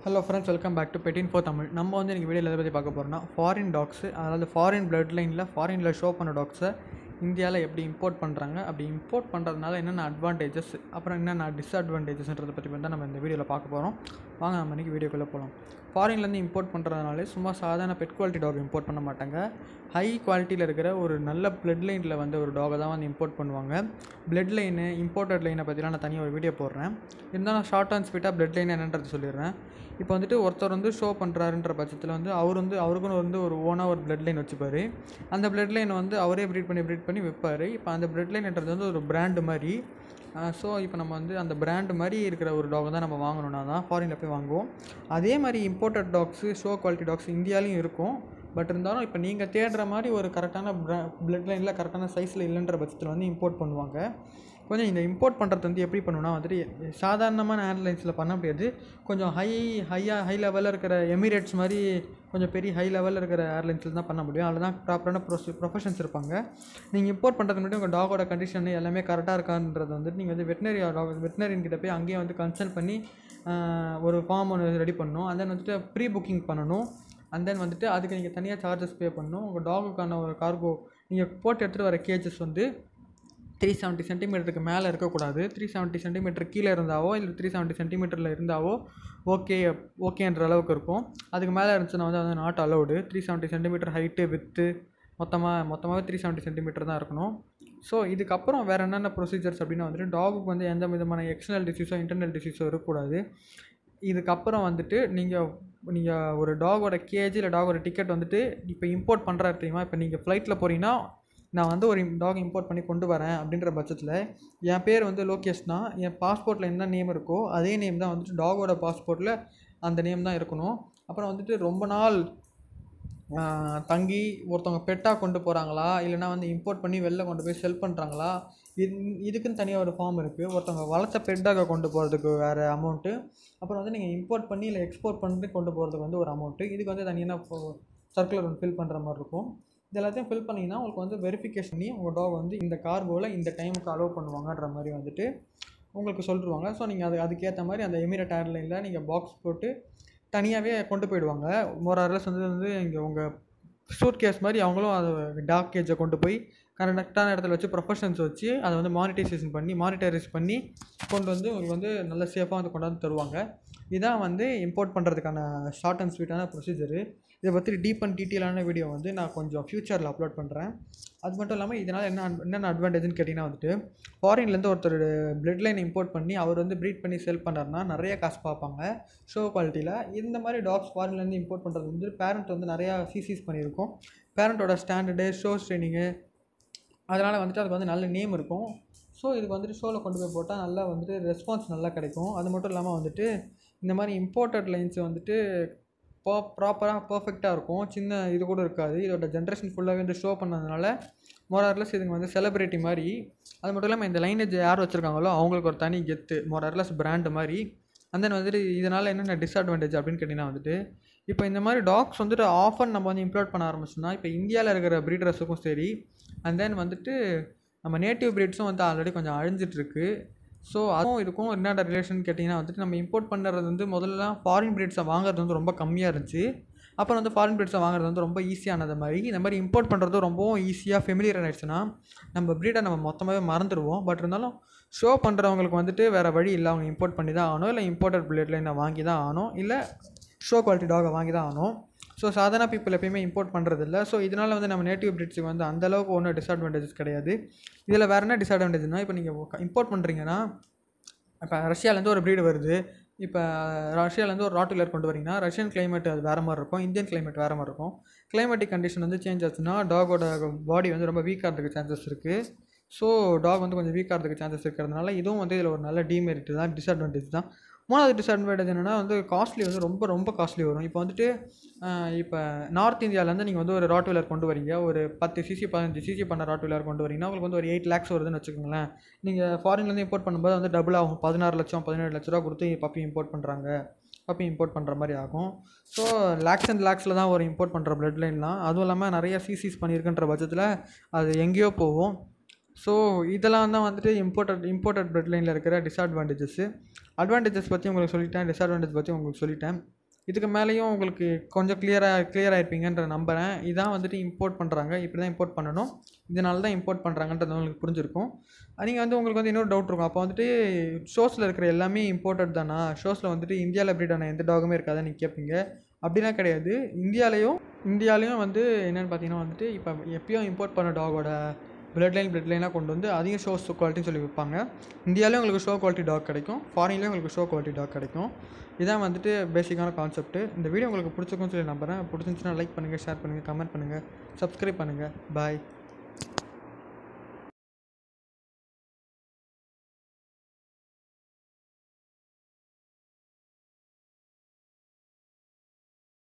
hello friends welcome back to பெட்டின் for Tamil நம்ம வந்து இன்றைக்கி வீடியோவில் எதை பற்றி பார்க்க போகிறோம்னா ஃபாரின் டாக்ஸு அதாவது ஃபாரின் பிளட் லைனில் ஃபாரினில் ஷோ பண்ண டாக்ஸை இந்தியாவில் எப்படி இம்போர்ட் பண்ணுறாங்க அப்படி இம்போர்ட் பண்ணுறதுனால என்னென்ன அட்வான்டேஜஸ் அப்புறம் என்னென்ன டிஸ்அட்வான்டேஜஸ்ன்றதை பற்றி தான் நம்ம இந்த வீடியோவில் பார்க்க போகிறோம் வாங்க நம்ம இன்றைக்கி வீடியோக்குள்ளே போகலாம் ஃபாரின்லேருந்து இம்போர்ட் பண்ணுறதுனாலே சும்மா சாதாரண பெட் குவாலிட்டி டாக் இம்போர்ட் பண்ண மாட்டாங்க ஹை குவாலிட்டியில் இருக்கிற ஒரு நல்ல பிளட் லைனில் வந்து ஒரு டாகை தான் வந்து இம்போர்ட் பண்ணுவாங்க பிளட் லைனு இம்போர்ட்டட் லைனை பற்றிலாம் நான் தனியாக ஒரு வீடியோ போடுறேன் இருந்தாலும் நான் ஷார்ட் அண்ட் ஸ்வீட்டாக பிளட் லைன் என்னன்றது சொல்லிடுறேன் இப்போ வந்துட்டு ஒருத்தர் வந்து ஷோ பண்ணுறாருன்ற பட்சத்தில் வந்து அவர் வந்து அவருக்குன்னு வந்து ஒரு ஓனாக ஒரு பிளட் லைன் வச்சுப்பார் அந்த பிளட் லைனை வந்து அவரே ப்ரீட் பண்ணி ப்ரீட் பண்ணி விற்பார் இப்போ அந்த பிளட் லைன்ன்றது வந்து ஒரு பிராண்டு மாதிரி ஸோ இப்போ நம்ம வந்து அந்த பிராண்டு மாதிரி இருக்கிற ஒரு டாக் தான் நம்ம வாங்கணும்னா தான் ஃபாரினில் போய் வாங்குவோம் அதே மாதிரி imported dogs show quality dogs இந்தியாலையும் இருக்கும் பட் இருந்தாலும் இப்போ நீங்கள் தேடுற மாதிரி ஒரு கரெக்டான ப்ரா பிளட் லைனில் கரெக்டான சைஸில் இல்லைன்ற பட்சத்தில் வந்து இம்போர்ட் பண்ணுவாங்க கொஞ்சம் இந்த இம்போர்ட் பண்ணுறது வந்து எப்படி பண்ணணும்னா வந்துட்டு சாதாரணமான ஏர்லைன்ஸில் பண்ண முடியாது கொஞ்சம் ஹை ஹையாக ஹை லெவலில் இருக்கிற எமிரேட்ஸ் மாதிரி கொஞ்சம் பெரிய ஹை லெவலில் இருக்கிற ஏர்லைன்ஸில் தான் பண்ண முடியும் அதில் தான் ப்ராப்பரான ப்ரொசி ப்ரொஃபஷன்ஸ் இருப்பாங்க நீங்கள் இம்போர்ட் பண்ணுறதுக்கு முன்னாடி உங்கள் டாகோட கண்டிஷன் எல்லாமே கரெக்டாக இருக்கான்றது வந்துட்டு நீங்கள் வந்து வெட்டினரி டாக் வெட்டினரின் கிட்ட போய் அங்கேயே வந்து கன்சல்ட் பண்ணி ஆஹ், ஒரு ஃபார்ம் ஒன்று ரெடி பண்ணணும் and then வந்துட்டு ப்ரீ புக்கிங் பண்ணணும் அண்ட் தென் வந்துட்டு அதுக்கு நீங்கள் தனியாக சார்ஜஸ் பே பண்ணணும் உங்கள் டாகுக்கான ஒரு கார்கோ நீங்கள் போட்டு எடுத்துகிட்டு வர கேஜஸ் வந்து த்ரீ செவன்ட்டி சென்டிமீட்டருக்கு மேலே இருக்கக்கூடாது த்ரீ செவன்ட்டி சென்டிமீட்டர் கீழே இருந்தாவோ இல்லை த்ரீ செவன்ட்டி சென்டிமீட்டரில் இருந்தாவோ ஓகே ஓகேன்ற அளவுக்கு இருக்கும் அதுக்கு மேலே இருந்துச்சுன்னா வந்து அது not allowed three seventy centimetre height with மொத்தமாக மொத்தமாகவே த்ரீ செவன்ட்டி சென்டிமீட்டர் தான் இருக்கணும் ஸோ இதுக்கப்புறம் வேறு என்னென்ன ப்ரொசீஜர்ஸ் அப்படின்னு வந்துட்டு டாகுக்கு வந்து எந்த விதமான எக்ஸ்டர்னல் டிசீஸோ இன்டர்னல் டிசீஸோ இருக்கக்கூடாது இதுக்கப்புறம் வந்துட்டு நீங்கள் நீங்கள் ஒரு டாகோட கேஜி இல்லை டாகோட டிக்கெட் வந்துட்டு இப்போ இம்போர்ட் பண்ணுறாரு தெரியுமா இப்போ நீங்கள் ஃப்ளைட்டில் போகிறீங்கன்னா நான் வந்து ஒரு டாக் இம்போர்ட் பண்ணி கொண்டு வரேன் அப்படின்ற பட்சத்தில் என் பேர் வந்து லோகேஷ்னா என் பாஸ்போர்ட்டில் என்ன நேம் இருக்கோ அதே நேம் தான் வந்துட்டு டாகோட பாஸ்போர்ட்டில் அந்த நேம் தான் இருக்கணும் அப்புறம் வந்துட்டு ரொம்ப நாள் ஆஹ், தங்கி ஒருத்தவங்க பெட்டாக கொண்டு போகிறாங்களா இல்லைனா வந்து இம்போர்ட் பண்ணி வெளில கொண்டு போய் செல் பண்ணுறாங்களா இது இதுக்குன்னு தனியாக ஒரு ஃபார்ம் இருக்குது ஒருத்தவங்க வளர்த்த பெட்டாக கொண்டு போகிறதுக்கு வேறு அமௌண்ட்டு அப்புறம் வந்து நீங்கள் இம்போர்ட் பண்ணி இல்லை எக்ஸ்போர்ட் பண்ணி கொண்டு போகிறதுக்கு வந்து ஒரு அமௌண்ட்டு இதுக்கு வந்து தனியாக சர்க்குலர் ஒன்று ஃபில் பண்ணுற மாதிரி இருக்கும் இது எல்லாத்தையும் ஃபில் பண்ணிங்கன்னா உங்களுக்கு வந்து வெரிஃபிகேஷன் பண்ணி உங்கள் டாக் வந்து இந்த கார்கோவில் இந்த டைமுக்கு அலோவ் பண்ணுவாங்கன்ற மாதிரி வந்துட்டு உங்களுக்கு சொல்லிடுவாங்க ஸோ நீங்கள் அது அதுக்கேற்ற மாதிரி அந்த எமிரேட் ஏர்லைனில் நீங்கள் பாக்ஸ் போட்டு தனியாகவே கொண்டு போயிடுவாங்க மோரார்லஸ் வந்து வந்து இங்கே உங்கள் சூட் கேஸ் மாதிரி அவங்களும் அதை டாக் கேஜை கொண்டு போய் கரெக்டான இடத்துல வச்சு ப்ரொஃபஷன்ஸ் வச்சு அதை வந்து மானிட்டைசேஷன் பண்ணி மானிட்டரைஸ் பண்ணி கொண்டு வந்து உங்களுக்கு வந்து நல்ல சேஃபாக வந்து கொண்டாந்து தருவாங்க இதான் வந்து இம்போர்ட் பண்ணுறதுக்கான ஷார்ட் அண்ட் ஸ்வீட்டான ப்ரொசீஜரு இதை பற்றி டீப் அண்ட் டீட்டெயிலான வீடியோ வந்து நான் கொஞ்சம் ஃப்யூச்சரில் அப்லோட் பண்ணுறேன் அது மட்டும் இல்லாமல் இதனால் என்ன adv- என்னென்ன அட்வான்டேஜ்னு கேட்டிங்கன்னா வந்துட்டு ஃபாரின்லேருந்து ஒருத்தர் பிளட் லைன் இம்போர்ட் பண்ணி அவர் வந்து ப்ரீட் பண்ணி செல் பண்ணாருன்னா நிறைய காசு பார்ப்பாங்க ஷோ குவாலிட்டியில் இந்த மாதிரி டாக்ஸ் ஃபாரின்லேருந்து இம்போர்ட் பண்ணுறது வந்து பேரண்ட் வந்து நிறையா சிசிஸ் பண்ணியிருக்கோம் பேரண்ட்டோட ஸ்டாண்டர்டு ஷோஸ் ட்ரைனிங்கு அதனால் வந்துட்டு அதுக்கு வந்து நல்ல நேம் இருக்கும் ஸோ இதுக்கு வந்துட்டு ஷோவில் கொண்டு போய் போட்டால் நல்லா வந்துட்டு ரெஸ்பான்ஸ் நல்லா கிடைக்கும் அது மட்டும் இல்லாமல் வந்துட்டு இந்த மாதிரி இம்போர்ட்டட் லைன்ஸ் வந்துட்டு ப்ரா ப்ராப்பராக பர்ஃபெக்டாக இருக்கும் சின்ன இது கூட இருக்காது இதோட ஜென்ரேஷன் ஃபுல்லாகவே வந்து ஷோ பண்ணதுனால மோரார்லஸ் இதுங்க வந்து செலிப்ரிட்டி மாதிரி அது மட்டும் இல்லாமல் இந்த லைனேஜ் யார் வச்சுருக்காங்களோ அவங்களுக்கு ஒரு தனி கெத்து மோரார்லஸ் பிராண்டு மாதிரி and then வந்துட்டு இதனால் என்னென்ன டிஸ்அட்வான்டேஜ் அப்படின்னு கேட்டிங்கன்னா வந்துட்டு இப்போ இந்த மாதிரி டாக்ஸ் வந்துட்டு ஆஃபர் நம்ம வந்து இம்ப்ளோட் பண்ண ஆரம்பிச்சோம்னா இப்போ இந்தியாவில் இருக்கிற ப்ரீடர்ஸுக்கும் சரி அண்ட் தென் வந்துட்டு நம்ம நேட்டிவ் ப்ரீட்ஸும் வந்து ஆல்ரெடி கொஞ்சம் அழிஞ்சிட்ருக்கு ஸோ அதுவும் இதுக்கும் என்னடா ரிலேஷன் கேட்டிங்கன்னா வந்துட்டு நம்ம இம்போர்ட் பண்ணுறது வந்து முதல்லலாம் ஃபாரின் ப்ரீட்ஸை வாங்குறது வந்து ரொம்ப கம்மியாக இருந்துச்சு அப்புறம் வந்து ஃபாரின் ப்ரீட்ஸை வாங்குறது வந்து ரொம்ப ஈஸியானது மாதிரி இந்த மாதிரி இம்போர்ட் பண்ணுறது ரொம்பவும் ஈஸியாக ஃபெமிலியர் ஆயிடுச்சுன்னா நம்ம ப்ரீடை நம்ம மொத்தமாகவே மறந்துடுவோம் பட் இருந்தாலும் ஷோ பண்ணுறவங்களுக்கு வந்துட்டு வேறு வழி இல்லை அவங்க இம்போர்ட் பண்ணி தான் ஆகணும் இல்லை இம்போர்ட்டட் பிளேட் லைனை வாங்கி தான் ஆகணும் இல்லை ஷோ குவாலிட்டி டாகை வாங்கி தான் ஆகணும் ஸோ சாதாரண பீப்புள் எப்பயுமே இம்போர்ட் பண்ணுறது இல்லை ஸோ இதனால் வந்து நம்ம நேட்டிவ் பிரிட்ஸுக்கு வந்து அந்த அளவுக்கு ஒன்றும் டிஸ்அட்வான்டேஜஸ் கிடையாது இதில் வேறு என்ன டிஸ்அட்வான்டேஜ்னா இப்போ நீங்கள் இம்போர்ட் பண்ணுறீங்கன்னா இப்போ ரஷ்யாலேருந்து ஒரு ப்ரீடு வருது இப்போ ரஷ்யாலேருந்து ஒரு ராட்டுலர் கொண்டு வரீங்கன்னா ரஷ்யன் climate அது வேறு மாதிரி இருக்கும் இந்தியன் climate வேறு மாதிரி இருக்கும் கிளைமேட்டிக் கண்டிஷன் வந்து சேஞ்ச் ஆச்சுன்னா டாகோட பாடி வந்து ரொம்ப வீக் ஆகிறதுக்கு சான்சஸ் இருக்குது ஸோ டாக் வந்து கொஞ்சம் வீக் ஆகிறதுக்கு சான்சஸ் இருக்கிறதுனால இதுவும் வந்து இதில் ஒரு நல்ல டிமெரிட் தான் டிஸ்அட்வான்டேஜ் தான் மூணாவது டிஸ்அட்வான்டேஜ் என்னென்னா வந்து காஸ்ட்லி வந்து ரொம்ப ரொம்ப காஸ்ட்லி வரும் இப்போ வந்துட்டு ஆஹ் இப்போ நார்த் இந்தியாவிலேருந்து நீங்கள் வந்து ஒரு ராட்வீலர் கொண்டு வரீங்க ஒரு பத்து சிசி பதினஞ்சு சிசி பண்ண ராட்வீலர் கொண்டு வரீங்கன்னா உங்களுக்கு வந்து ஒரு எயிட் லேக்ஸ் வருதுன்னு வச்சுக்கோங்களேன் நீங்கள் ஃபாரின்லேருந்து இம்போர்ட் பண்ணும்போது வந்து டபுள் ஆகும் பதினாறு லட்சம் பதினேழு லட்ச ரூபா கொடுத்து பப்பி இம்போர்ட் பண்ணுறாங்க பப்பி இம்போர்ட் பண்ணுற மாதிரி ஆகும் ஸோ லேக்ஸ் அண்ட் லேக்ஸில் தான் ஒரு இம்போர்ட் பண்ணுற பிளட் லைன்லாம் அதுவும் இல்லாமல் நிறைய சிசிஸ் பண்ணியிருக்குன்ற பட்சத்தில் அது எங்கேயோ போகும் ஸோ இதெல்லாம் தான் வந்துட்டு இம்போர்ட்டட் இம்போர்ட்டட் பிளட் லைனில் இருக்கிற டிஸ்அட்வான்டேஜஸ்ஸு அட்வான்டேஜஸ் பற்றி உங்களுக்கு சொல்லிட்டேன் டிஸ்அட்வான்டேஜ் பற்றி உங்களுக்கு சொல்லிட்டேன் இதுக்கு மேலேயும் உங்களுக்கு கொஞ்சம் கிளியராக கிளியராக இருப்பீங்கன்ற நம்புகிறேன் இதான் வந்துட்டு இம்போர்ட் பண்ணுறாங்க இப்படி தான் இம்போர்ட் பண்ணணும் இதனால தான் இம்போர்ட் பண்ணுறாங்கன்றது உங்களுக்கு புரிஞ்சிருக்கும் நீங்கள் வந்து உங்களுக்கு வந்து இன்னொரு டவுட் இருக்கும் அப்போ வந்துட்டு ஷோஸில் இருக்கிற எல்லாமே இம்போர்ட்டட் தானா ஷோஸில் வந்துட்டு இந்தியாவில் பிரீட் ஆன எந்த டாகுமே இருக்காதுன்னு நீங்கள் கேட்பீங்க அப்படிலாம் கிடையாது இந்தியாலேயும் இந்தியாலேயும் வந்து என்னென்னு பார்த்தீங்கன்னா வந்துட்டு இப்போ எப்பயும் இம்போர்ட் பண்ண டாகோட பிளட் லைன் பிளட் லைனாக கொண்டு வந்து அதிக ஷோ குவாலிட்டின்னு சொல்லி விற்பாங்க இந்தியாவிலேயும் உங்களுக்கு ஷோ குவாலிட்டி டாக் கிடைக்கும் ஃபாரின்லேயும் உங்களுக்கு ஷோ குவாலிட்டி டாக் கிடைக்கும் இதான் வந்துட்டு பேசிக்கான கான்செப்ட் இந்த வீடியோ உங்களுக்கு பிடிச்சிருக்குன்னு சொல்லி நம்புறேன் பிடிச்சிருந்துச்சுன்னா லைக் பண்ணுங்கள் ஷேர் பண்ணுங்கள் கமெண்ட் பண்ணுங்கள் சப்ஸ்கிரைப் பண்ணுங்கள் பாய்